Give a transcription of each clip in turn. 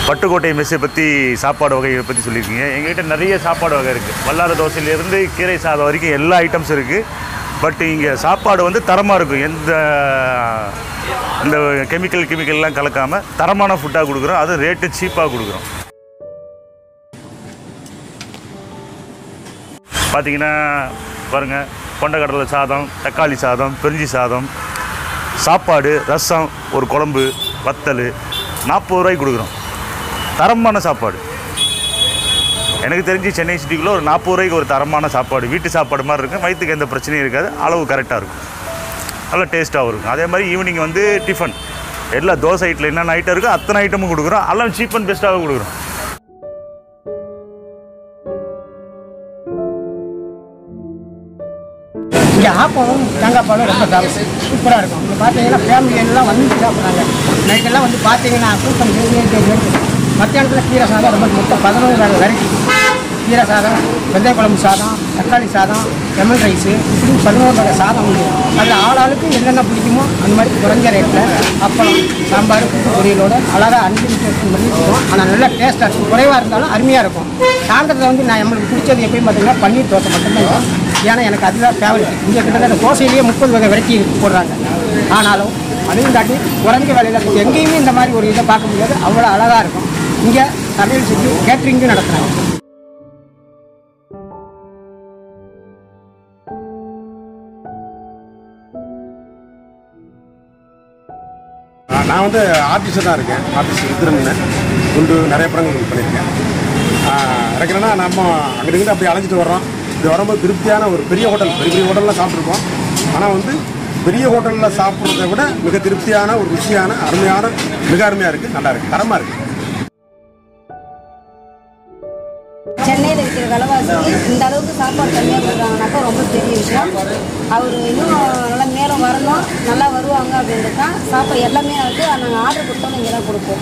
பட்டுக்கோட்டை மெஸ்ஸை பற்றி சாப்பாடு வகைகளை பற்றி சொல்லியிருக்கீங்க எங்ககிட்ட நிறைய சாப்பாடு வகை இருக்குது வல்லார தோசையிலேருந்து கீரை சாதம் வரைக்கும் எல்லா ஐட்டம்ஸ் இருக்குது பட் இங்கே சாப்பாடு வந்து தரமாக இருக்கும் எந்த இந்த கெமிக்கல் கெமிக்கல்லாம் கலக்காமல் தரமான ஃபுட்டாக கொடுக்குறோம் அது ரேட்டு சீப்பாக கொடுக்குறோம் பார்த்தீங்கன்னா பாருங்கள் கொண்டக்கடலை சாதம் தக்காளி சாதம் பிரிஞ்சி சாதம் சாப்பாடு ரசம் ஒரு குழம்பு வத்தல் நாற்பது ரூபாய்க்கு கொடுக்குறோம் தரமான சாப்பாடு எனக்கு தெரிஞ்சு சென்னை சிட்டிக்குள்ளே ஒரு நாற்பது ரூபாய்க்கு ஒரு தரமான சாப்பாடு வீட்டு சாப்பாடு மாதிரி இருக்கும் வயிற்றுக்கு எந்த பிரச்சனையும் இருக்காது அளவு கரெக்டாக இருக்கும் நல்லா டேஸ்ட்டாகவும் இருக்கும் அதே மாதிரி ஈவினிங் வந்து டிஃபன் எல்லா தோசை ஐட்டில் என்னென்ன ஐட்டம் இருக்கோ அத்தனை ஐட்டமும் கொடுக்குறோம் எல்லாம் சீப் அண்ட் பெஸ்ட்டாக கொடுக்குறோம் இங்கே ஆப்பமும் தேங்காய் பாலும் ரொம்ப ஃபேமஸ் சூப்பராக இருக்கும் இங்கே பார்த்தீங்கன்னா ஃபேமிலி எல்லாம் வந்து சாப்பிட்றாங்க நைட்டெல்லாம் வந்து பார்த்தீங்கன்னா கூட்டம் இருக்குது மத்தியானத்தில் கீரை சாதம் ரொம்ப மொத்தம் பதினொன்று வகை வெரைட்டி கீரை சாதம் வெந்தய குழம்பு சாதம் தக்காளி சாதம் லெமன் ரைஸு இப்படி பதினோரு வகை சாதம் உண்டு அதில் ஆளாளுக்கு என்னென்ன பிடிக்குமோ அந்த மாதிரி குறைஞ்ச ரேட்டில் அப்பளம் சாம்பார் கூட்டு பொரியலோட அழகாக அன்லிமிட்டட் பண்ணி இருக்கும் ஆனால் நல்லா டேஸ்ட்டாக இருக்கும் குறைவாக இருந்தாலும் அருமையாக இருக்கும் சாயந்தரத்தில் வந்து நான் நம்மளுக்கு பிடிச்சது எப்பயும் பார்த்தீங்கன்னா பன்னீர் தோசை மட்டும்தான் இருக்கும் ஏன்னா எனக்கு அதுதான் ஃபேவரட் இங்கே கிட்டத்தட்ட தோசையிலேயே முப்பது வகை வெரைட்டி போடுறாங்க ஆனாலும் அதையும் தாண்டி குறைஞ்ச வேலையில் எங்கேயுமே இந்த மாதிரி ஒரு இதை பார்க்க முடியாது அவ்வளோ அழகாக இருக்கும் இங்கே சமையல் செஞ்சு கேட்ரிங்கும் நடத்துகிறாங்க ஆ, நான் வந்து ஆர்டிஸ்டாக தான் இருக்கேன் ஆர்டிஸ்ட் ருத்ரன் குண்டு நிறைய படங்கள் பண்ணியிருக்கேன் ஆ, எனக்கு என்னன்னா நம்ம அங்கிட்டு அப்படி அலைஞ்சிட்டு வர்றோம் இது வரும்போது திருப்தியான ஒரு பெரிய ஹோட்டல் பெரிய பெரிய ஹோட்டலில் சாப்பிட்ருக்கோம் ஆனால் வந்து பெரிய ஹோட்டலில் சாப்பிட்றத விட மிக திருப்தியான ஒரு ருசியான அருமையான மிக அருமையாக இருக்குது நல்லா இருக்குது தரமாக இருக்குது சென்னையில் இருக்கிற விலைவாசி இந்த அளவுக்கு சாப்பாடு கம்மியாக கொடுக்குறாங்கனாக்கா ரொம்ப பெரிய விஷயம் அவர் இன்னும் நல்லா மேலும் வரணும் நல்லா வருவாங்க அப்படின்றது தான் சாப்பாடு எல்லாமே வந்து நாங்கள் ஆர்டர் கொடுத்தோம் இங்கே தான் கொடுப்போம்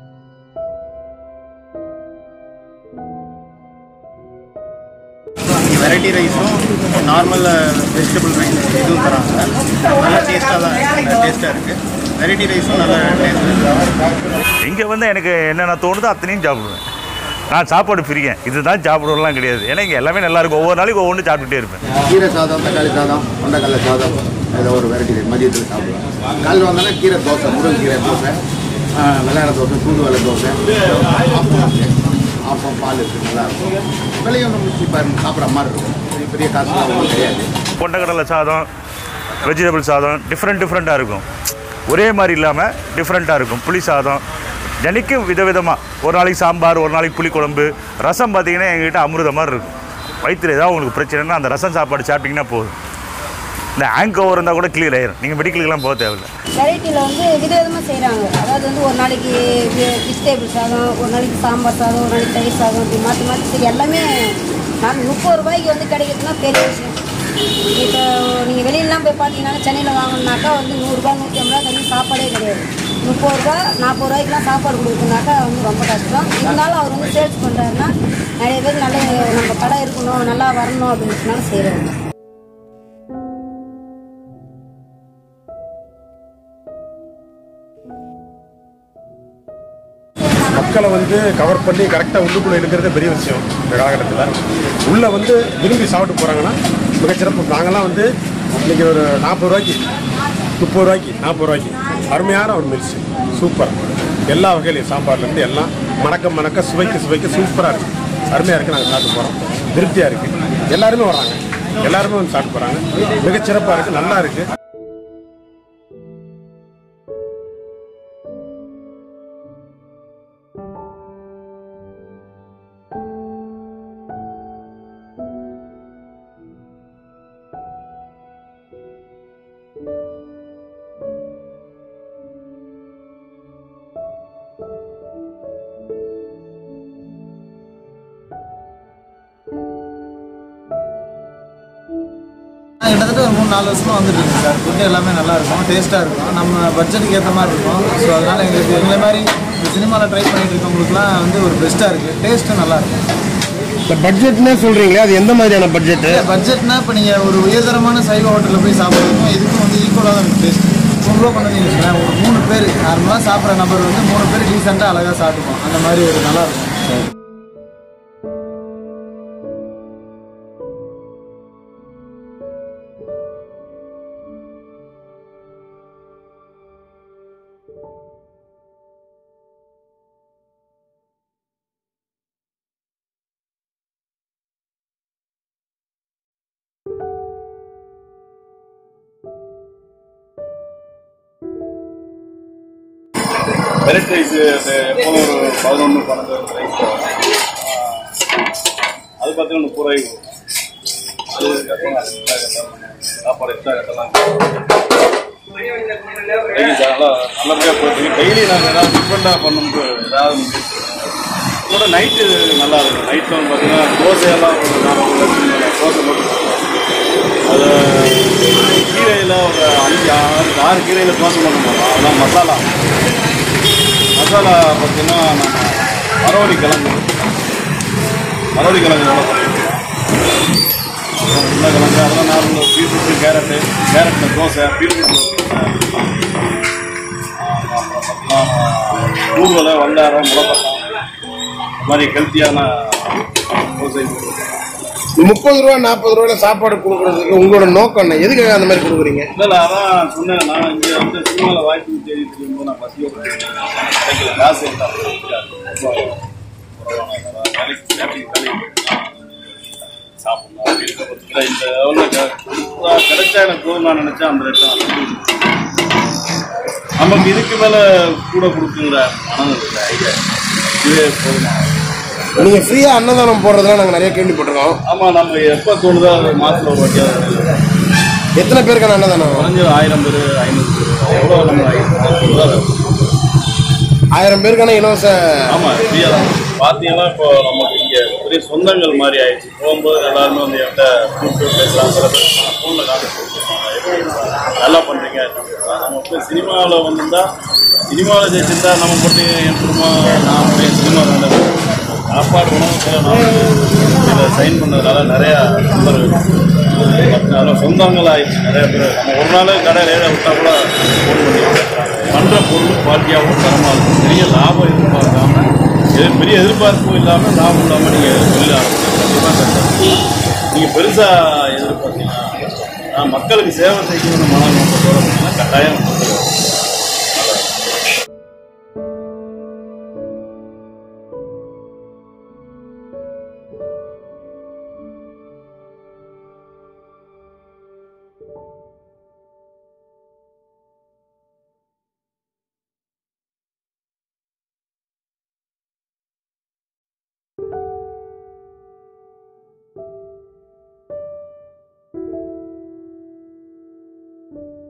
இங்கே வெரைட்டி ரைஸும் நார்மல் வெஜிடபிள் ரைஸ் இதுவும் தராங்க நல்லா டேஸ்ட்டாக தான் இருக்குது டேஸ்ட்டாக இருக்குது வெரைட்டி ரைஸும் நல்லா டேஸ்ட் இங்கே வந்து எனக்கு என்னென்ன தோணுதோ அத்தனையும் சாப்பிடுவேன் நான் சாப்பாடு பிரிக்கேன் இதுதான் சாப்பிடுவோம்லாம் கிடையாது ஏன்னா இங்கே எல்லாமே நல்லா இருக்கும் ஒவ்வொரு நாளைக்கு ஒவ்வொன்று சாப்பிட்டுட்டே இருப்பேன் கீரை சாதம் தக்காளி சாதம் கொண்டக்கடலை சாதம் ஏதோ ஒரு வெரைட்டி மதியத்தில் சாப்பிடுவேன் காலையில் வந்தோன்னா கீரை தோசை முருங்கீரை தோசை ஆ, வெள்ளார தோசை தூதுவளை தோசை ஆப்பம் இருக்கு. ஆப்பம் பால் இருக்குது நல்லா இருக்கும் விலையும் நம்ம சீப்பாக இருக்கும் சாப்பிட்ற மாதிரி இருக்கும் பெரிய பெரிய காசுலாம் ஒன்றும் கிடையாது கொண்டக்கடலை சாதம் வெஜிடபிள் சாதம் டிஃப்ரெண்ட் டிஃப்ரெண்ட்டாக இருக்கும் ஒரே மாதிரி இல்லாமல் டிஃப்ரெண்ட்டாக இருக்கும் புளி சாதம் தினைக்கும் விதவிதமாக ஒரு நாளைக்கு சாம்பார் ஒரு நாளைக்கு புளிக்குழம்பு ரசம் பார்த்தீங்கன்னா எங்ககிட்ட அமிர்த மாதிரி இருக்கும் வயிற்றுல ஏதாவது உங்களுக்கு பிரச்சனைனா அந்த ரசம் சாப்பாடு சாப்பிட்டிங்கன்னா போதும் இந்த ஆங்க் ஓவர் இருந்தால் கூட கிளியர் ஆயிரும் நீங்கள் மெடிக்கலுக்குலாம் போக தேவையில்லை வெரைட்டியில் வந்து விதவிதமாக செய்கிறாங்க அதாவது வந்து ஒரு நாளைக்கு வெஜிடேபிள் சாதம் ஒரு நாளைக்கு சாம்பார் சாதம் ஒரு நாளைக்கு தயிர் சாதம் இப்படி மாற்றி மாற்றி சரி எல்லாமே நான் முப்பது ரூபாய்க்கு வந்து கிடைக்கிறதுனா பெரிய விஷயம் இப்போ நீங்கள் வெளியிலலாம் போய் பார்த்தீங்கன்னா சென்னையில் வாங்கணுனாக்கா வந்து நூறுரூபா நூற்றி ஐம்பது ரூபா தண்ணி சாப்பாடே கிடையாது முப்பது ரூபா நாற்பது ரூபாய்க்குலாம் சாப்பாடு கொடுக்குனாக்கா வந்து ரொம்ப கஷ்டம் இருந்தாலும் அவர் வந்து சேல்ஸ் பண்ணுறாருன்னா நிறைய பேர் நல்ல நம்ம கடை இருக்கணும் நல்லா வரணும் அப்படின்னு சொன்னாலும் செய்கிறாங்க மக்களை வந்து கவர் பண்ணி கரெக்டாக உள்ளுக்குள்ளே இருக்கிறது பெரிய விஷயம் இந்த காலகட்டத்தில் உள்ளே வந்து விரும்பி சாப்பிட்டு போகிறாங்கன்னா மிகச்சிறப்பு நாங்கள்லாம் வந்து இன்றைக்கி ஒரு நாற்பது ரூபாய்க்கு முப்பது ரூபாய்க்கு நாற்பது ரூபாய்க்கு அருமையான ஒரு மில்ஸ் சூப்பர் எல்லா வகையிலையும் சாப்பாடுலேருந்து எல்லாம் மணக்க மணக்க சுவைக்க சுவைக்க சூப்பராக இருக்குது அருமையாக இருக்குது நாங்கள் சாப்பிட்டு போகிறோம் திருப்தியாக இருக்குது எல்லாருமே வராங்க எல்லாருமே வந்து சாப்பிட்டு போகிறாங்க மிகச்சிறப்பாக இருக்குது நல்லா இருக்குது நான் கிட்டத்தட்ட ஒரு மூணு நாலு வருஷமாக வந்துட்டு இருக்கேன் சார் ஃபுட்டு எல்லாமே நல்லா இருக்கும் டேஸ்ட்டாக இருக்கும் நம்ம பட்ஜெட்டுக்கு ஏற்ற மாதிரி இருக்கும் ஸோ அதனால் எங்களுக்கு எங்களை மாதிரி இந்த சினிமாவில் ட்ரை பண்ணிட்டு இருக்கவங்களுக்குலாம் வந்து ஒரு பெஸ்ட்டாக இருக்குது டேஸ்ட்டும் நல்லா இருக்கும் இந்த பட்ஜெட்னே சொல்கிறீங்களே அது எந்த மாதிரியான பட்ஜெட்டு பட்ஜெட்னா இப்போ நீங்கள் ஒரு உயர்தரமான சைவ ஹோட்டலில் போய் சாப்பிட்றதுக்கும் இதுக்கும் வந்து ஈக்குவலாக தான் இருக்குது டேஸ்ட் இப்போ கிலோ கொண்டு வந்து வச்சுக்கோங்களேன் ஒரு மூணு பேர் நார்மலாக சாப்பிட்ற நபர் வந்து மூணு பேர் டீசெண்டாக அழகாக சாப்பிட்டுப்போம் அந்த மாதிரி ஒரு நல்லா இருக்கும் வெரைட்டி ரைஸ் எப்போதும் ஒரு பதினொன்று பன்னெண்டு ரைஸ் அது பார்த்தீங்கன்னா முப்பது ரூபாய்க்கு வரும். அது கட்டலாம் extra கட்டலாம். சாப்பாடு எக்ஸ்ட்ரா கட்டலாம் டெய்லி நல்லா நல்லபடியாக போயிட்டு டெய்லி நாங்கள் ஏதாவது டிஃப்ரெண்ட்டாக பண்ணணும்னு ஏதாவது முயற்சி பண்ணுவோம். இதோட நைட்டு நல்லா இருக்கும் நைட்டில் வந்து பார்த்தீங்கன்னா தோசையெல்லாம் ஒரு நாற்பது லட்சம் மேல தோசை போட்டு போடுவோம். அது கீரையில் ஒரு அஞ்சு ஆறு ஆறு கீரையில் தோசை பண்ண போகிறோம் அதெல்லாம் மசாலா மசாலா பார்த்தீங்கன்னா நம்ம மரவள்ளி கிழங்கு மரவள்ளி கிழங்கு எவ்வளோ பண்ணிருக்கோம் உருளைக்கிழங்கு அதெல்லாம் நார்மல் பீட்ரூட்டு கேரட்டு கேரட்டில் தோசை பீட்ரூட் ஊர்வலை வண்டாரம் முளப்பட்டம் இந்த மாதிரி ஹெல்த்தியான தோசை முப்பது ரூபா நாற்பது ரூபாயில சாப்பாடு கொடுக்கறதுக்கு உங்களோட நோக்கம் என்ன எதுக்காக அந்த மாதிரி கொடுக்குறீங்க இல்லை அதான் சொன்னேன் நான் இங்கே வந்து சினிமாவில் வாய்ப்பு தேடி திரும்பும்போது நான் பசியோட கிடைக்கல காசு இல்லை ரொம்ப குறைவான வேலை. வேலைக்கு வேலைக்கு வேலைக்கு போயிட்டு சாப்பிடணும் அப்படின்ற பட்சத்தில் இந்த லெவலில் கிடைச்சா எனக்கு போதும் நான் நினச்சேன் அந்த ரேட்டு தான் நமக்கு இதுக்கு மேலே கூட கொடுக்குங்கிற மனம் இல்லை ஐடியா இதுவே போதுமா நீங்க ஃப்ரீயா அன்னதானம் போடுறதுலாம் நாங்க நிறைய கேள்விப்பட்டிருக்கோம் ஆமாம் நம்ம எப்போ தோணுதோ அது மாதத்தில் ஒரு வாட்டியாவது எத்தனை பேருக்கான அன்னதானம் குறைஞ்சது ஆயிரம் பேர் ஐநூறு பேர் எவ்வளோ நம்ம ஐநூறு ஆயிரம் பேருக்கான இலவச ஆமா ஃப்ரீயா தான் பார்த்தீங்கன்னா இப்போ நமக்கு இங்கே பெரிய சொந்தங்கள் மாதிரி ஆயிடுச்சு போகும்போது எல்லாருமே வந்து என்கிட்ட கூப்பிட்டு பேசலாம் சில பேர் ஃபோனில் கான்டாக்ட் நல்லா பண்ணுறீங்க நம்ம போய் சினிமாவில் வந்திருந்தா சினிமாவில் ஜெயிச்சிருந்தா நம்ம போட்டு என் குடும்பம் நான் போய் சினிமா வேண்டாம் சாப்பாடு உணவுகளை நான் இதில் சைன் பண்ணதுனால நிறையா நண்பர்கள் அதனால் சொந்தங்கள் ஆயிடுச்சு நிறைய பேர் நம்ம ஒரு நாள் கடையில் ஏழை விட்டா கூட ஃபோன் பண்ணி பேசுகிறாங்க பண்ணுற பொருள் குவாலிட்டியாகவும் தரமாக இருக்கும் பெரிய லாபம் எதிர்பார்க்காம எது பெரிய எதிர்பார்ப்பும் இல்லாமல் லாபம் இல்லாமல் நீங்கள் தொழில் ஆரம்பிச்சு நீங்கள் பெருசாக எதிர்பார்த்தீங்கன்னா நான் மக்களுக்கு சேவை செய்யணும்னு மன நோக்கத்தோட பண்ணீங்கன்னா கட்டாயம் வந்துடும். thank you